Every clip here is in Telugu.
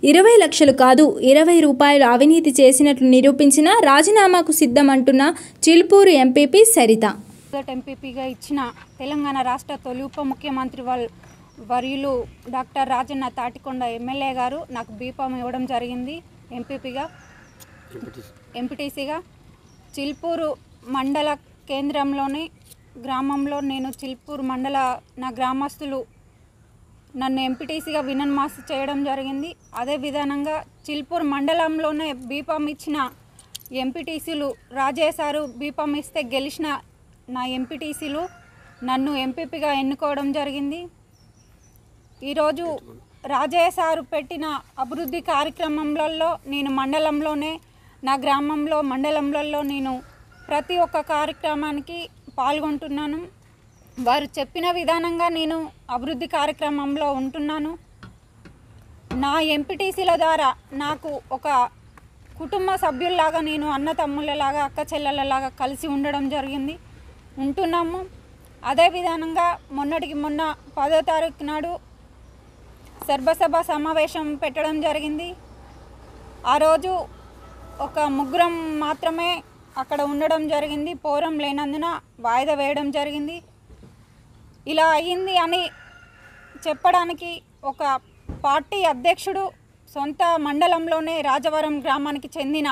ఇరవై లక్షలు కాదు ఇరవై రూపాయలు అవినీతి చేసినట్లు నిరూపించిన రాజీనామాకు సిద్ధమంటున్న చిల్పూరు ఎంపీపీ సరిత మొదటి ఎంపీపీగా ఇచ్చిన తెలంగాణ రాష్ట్ర తొలి ఉప ముఖ్యమంత్రి వాళ్ళ వర్యులు డాక్టర్ రాజన్న తాటికొండ ఎమ్మెల్యే గారు నాకు బీఫామ్ ఇవ్వడం జరిగింది ఎంపీపీగా ఎంపీటీసీగా చిల్పూరు మండల కేంద్రంలోని గ్రామంలో నేను చిల్పూరు మండల నా గ్రామస్తులు నన్ను ఎంపీటీసీగా వినన్మాస్ చేయడం జరిగింది అదే విధానంగా చిల్పూర్ మండలంలోనే బీఫామ్ ఇచ్చిన ఎంపీటీసీలు రాజయ్య సారు బీఫామ్ ఇస్తే గెలిచిన నా ఎంపీటీసీలు నన్ను ఎంపీపీగా ఎన్నుకోవడం జరిగింది ఈరోజు రాజయ్య సారు పెట్టిన అభివృద్ధి కార్యక్రమంలలో నేను మండలంలోనే నా గ్రామంలో మండలంలో నేను ప్రతి ఒక్క కార్యక్రమానికి పాల్గొంటున్నాను వారు చెప్పిన విధానంగా నేను అభివృద్ధి కార్యక్రమంలో ఉంటున్నాను నా ఎంపీటీసీల ద్వారా నాకు ఒక కుటుంబ సభ్యుల్లాగా నేను అన్న తమ్ముళ్ళలాగా అక్క చెల్లెళ్ళలాగా కలిసి ఉండడం జరిగింది ఉంటున్నాము అదే విధానంగా మొన్నటికి మొన్న పదో తారీఖు నాడు సర్వసభ సమావేశం పెట్టడం జరిగింది ఆ రోజు ఒక ముగ్గురం మాత్రమే అక్కడ ఉండడం జరిగింది పోరం లేనందున వాయిదా వేయడం జరిగింది ఇలా అయ్యింది అని చెప్పడానికి ఒక పార్టీ అధ్యక్షుడు సొంత మండలంలోనే రాజవరం గ్రామానికి చెందిన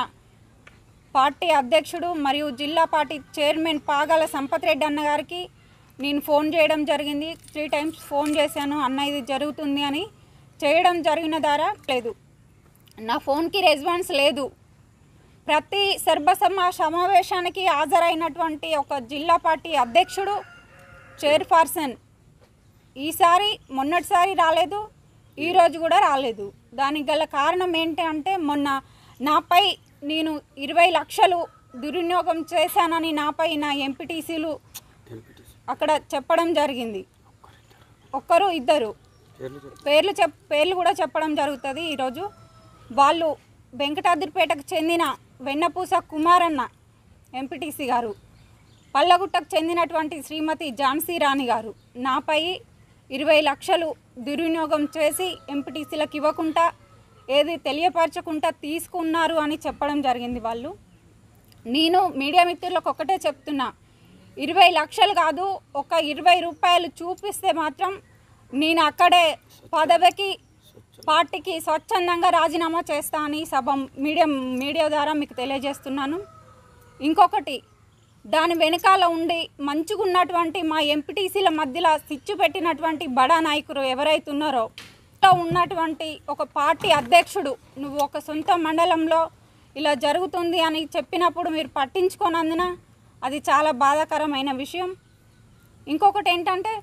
పార్టీ అధ్యక్షుడు మరియు జిల్లా పార్టీ చైర్మన్ పాగాల సంపత్ రెడ్డి అన్న గారికి నేను ఫోన్ చేయడం జరిగింది త్రీ టైమ్స్ ఫోన్ చేశాను అన్న ఇది జరుగుతుంది అని చేయడం జరిగిన ద్వారా లేదు నా ఫోన్కి రెస్పాన్స్ లేదు ప్రతి సర్వసమ సమావేశానికి హాజరైనటువంటి ఒక జిల్లా పార్టీ అధ్యక్షుడు చైర్పర్సన్ ఈసారి మొన్నటిసారి రాలేదు ఈరోజు కూడా రాలేదు దానికి గల కారణం ఏంటి అంటే మొన్న నాపై నేను ఇరవై లక్షలు దుర్వినియోగం చేశానని నాపై నా ఎంపీటీసీలు అక్కడ చెప్పడం జరిగింది ఒక్కరు ఇద్దరు పేర్లు చెప్ పేర్లు కూడా చెప్పడం జరుగుతుంది ఈరోజు వాళ్ళు వెంకటాద్రిపేటకు చెందిన వెన్నపూస కుమారన్న ఎంపీటీసీ గారు పల్లగుట్టకు చెందినటువంటి శ్రీమతి ఝాన్సీ రాణి గారు నాపై ఇరవై లక్షలు దుర్వినియోగం చేసి ఎంపీటీసీలకు ఇవ్వకుండా ఏది తెలియపరచకుండా తీసుకున్నారు అని చెప్పడం జరిగింది వాళ్ళు నేను మీడియా మిత్రులకు ఒకటే చెప్తున్నా ఇరవై లక్షలు కాదు ఒక ఇరవై రూపాయలు చూపిస్తే మాత్రం నేను అక్కడే పదవికి పార్టీకి స్వచ్ఛందంగా రాజీనామా చేస్తా అని సభ మీడియా మీడియా ద్వారా మీకు తెలియజేస్తున్నాను ఇంకొకటి దాని వెనకాల ఉండి మంచిగా ఉన్నటువంటి మా ఎంపీటీసీల మధ్యలో సిచ్చు పెట్టినటువంటి బడా నాయకులు ఎవరైతే ఉన్నారో లో ఉన్నటువంటి ఒక పార్టీ అధ్యక్షుడు నువ్వు ఒక సొంత మండలంలో ఇలా జరుగుతుంది అని చెప్పినప్పుడు మీరు పట్టించుకోనందున అది చాలా బాధాకరమైన విషయం ఇంకొకటి ఏంటంటే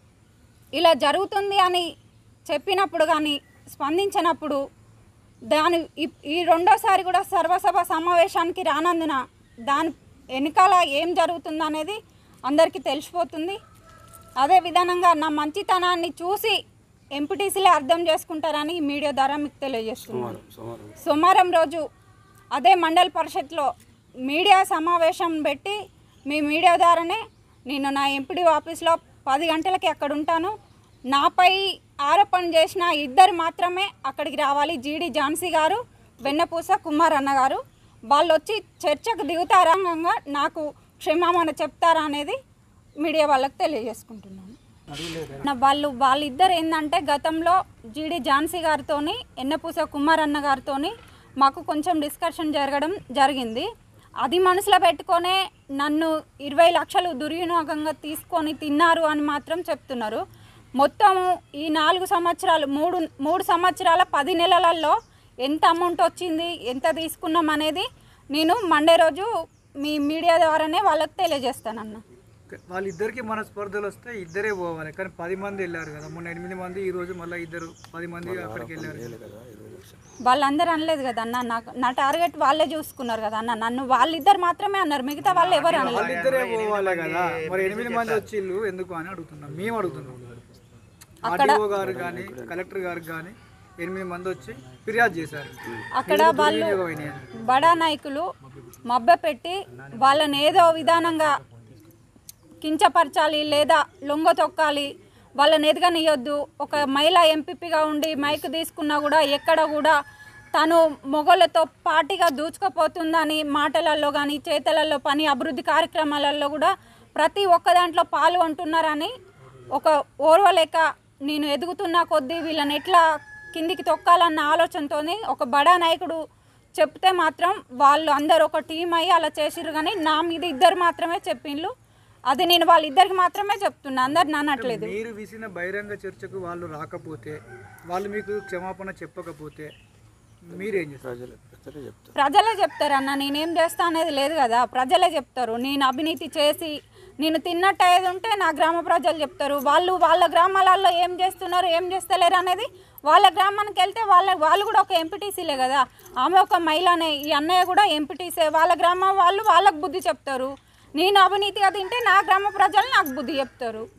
ఇలా జరుగుతుంది అని చెప్పినప్పుడు కానీ స్పందించినప్పుడు దాని ఈ- ఈ రెండోసారి కూడా సర్వసభ సమావేశానికి రానందున దాని వెనకాల ఏం జరుగుతుంది అనేది అందరికీ తెలిసిపోతుంది అదే విధానంగా నా మంచితనాన్ని చూసి ఎంపీటీసీలే అర్థం చేసుకుంటారని ఈ మీడియా ద్వారా మీకు తెలియజేస్తున్నాను సోమవారం రోజు అదే మండల పరిషత్లో మీడియా సమావేశం పెట్టి మీ మీడియా ద్వారానే నేను నా ఎంపీడీ ఆఫీస్లో పది గంటలకి అక్కడ ఉంటాను నాపై ఆరోపణ చేసిన ఇద్దరు మాత్రమే అక్కడికి రావాలి జీడి ఝాన్సీ గారు వెన్నపూస కుమార్ అన్న గారు వాళ్ళు వచ్చి చర్చకు దిగుతారంగా నాకు క్షమామణ చెప్తారా అనేది మీడియా వాళ్ళకి తెలియజేసుకుంటున్నాను నా వాళ్ళు వాళ్ళిద్దరు ఏంటంటే గతంలో జీడి ఝాన్సీ గారితోని ఎన్నపూస కుమార్ అన్న గారితోని మాకు కొంచెం డిస్కషన్ జరగడం జరిగింది అది మనసులో పెట్టుకొనే నన్ను ఇరవై లక్షలు దుర్వినియోగంగా తీసుకొని తిన్నారు అని మాత్రం చెప్తున్నారు మొత్తము ఈ నాలుగు సంవత్సరాలు మూడు మూడు సంవత్సరాల పది నెలలలో ఎంత అమౌంట్ వచ్చింది ఎంత తీసుకున్నాం అనేది నేను మండే రోజు మీ మీడియా ద్వారానే వాళ్ళకి తెలియజేస్తానన్న వాళ్ళిద్దరికి మన స్పర్ధలు వస్తే ఇద్దరే పోవాలి కానీ పది మంది వెళ్ళారు కదా మొన్న ఎనిమిది మంది ఈ రోజు మళ్ళీ ఇద్దరు పది మంది అక్కడికి వెళ్ళారు వాళ్ళందరూ అనలేదు కదా అన్న నాకు నా టార్గెట్ వాళ్ళే చూసుకున్నారు కదా అన్న నన్ను వాళ్ళిద్దరు మాత్రమే అన్నారు మిగతా వాళ్ళు ఎవరు అనలేదు వాళ్ళిద్దరే పోవాలి కదా మరి ఎనిమిది మంది వచ్చిళ్ళు ఎందుకు అని అడుగుతున్నాం మేము అడుగుతున్నాం ఆర్డీఓ గారు కానీ కలెక్టర్ గారు కానీ ఎనిమిది మంది వచ్చి ఫిర్యాదు చేశారు అక్కడ వాళ్ళు బడా నాయకులు మబ్బ పెట్టి వాళ్ళని ఏదో విధానంగా కించపరచాలి లేదా లొంగ తొక్కాలి వాళ్ళని ఎదగనియొద్దు ఒక మహిళా ఎంపీపీగా ఉండి మైక్ తీసుకున్నా కూడా ఎక్కడ కూడా తను మొగోళ్ళతో పార్టీగా దూచుకుపోతుందని మాటలలో కానీ చేతలలో పని అభివృద్ధి కార్యక్రమాలలో కూడా ప్రతి ఒక్క దాంట్లో పాల్గొంటున్నారని ఒక ఓర్వలేక నేను ఎదుగుతున్న కొద్దీ వీళ్ళని ఎట్లా కిందికి తొక్కాలన్న ఆలోచనతోని ఒక బడా నాయకుడు చెప్తే మాత్రం వాళ్ళు అందరు ఒక టీం అయ్యి అలా చేసిర్రు కానీ నా మీద ఇద్దరు మాత్రమే చెప్పిండ్రు అది నేను వాళ్ళిద్దరికి మాత్రమే చెప్తున్నా అందరు నన్నట్లేదు మీరు విసిన బహిరంగ చర్చకు వాళ్ళు రాకపోతే వాళ్ళు మీకు క్షమాపణ చెప్పకపోతే మీరేం చేస్తారు ప్రజలే చెప్తారు అన్న నేనేం చేస్తా అనేది లేదు కదా ప్రజలే చెప్తారు నేను అవినీతి చేసి నేను తిన్నట్టు అయ్యేది ఉంటే నా గ్రామ ప్రజలు చెప్తారు వాళ్ళు వాళ్ళ గ్రామాలలో ఏం చేస్తున్నారు ఏం చేస్తలేరు అనేది వాళ్ళ గ్రామానికి వెళ్తే వాళ్ళ వాళ్ళు కూడా ఒక ఎంపీటీసీలే కదా ఆమె ఒక మహిళనే ఈ అన్నయ్య కూడా ఎంపీటీసే వాళ్ళ గ్రామం వాళ్ళు వాళ్ళకు బుద్ధి చెప్తారు నేను అవినీతిగా తింటే నా గ్రామ ప్రజలు నాకు బుద్ధి చెప్తారు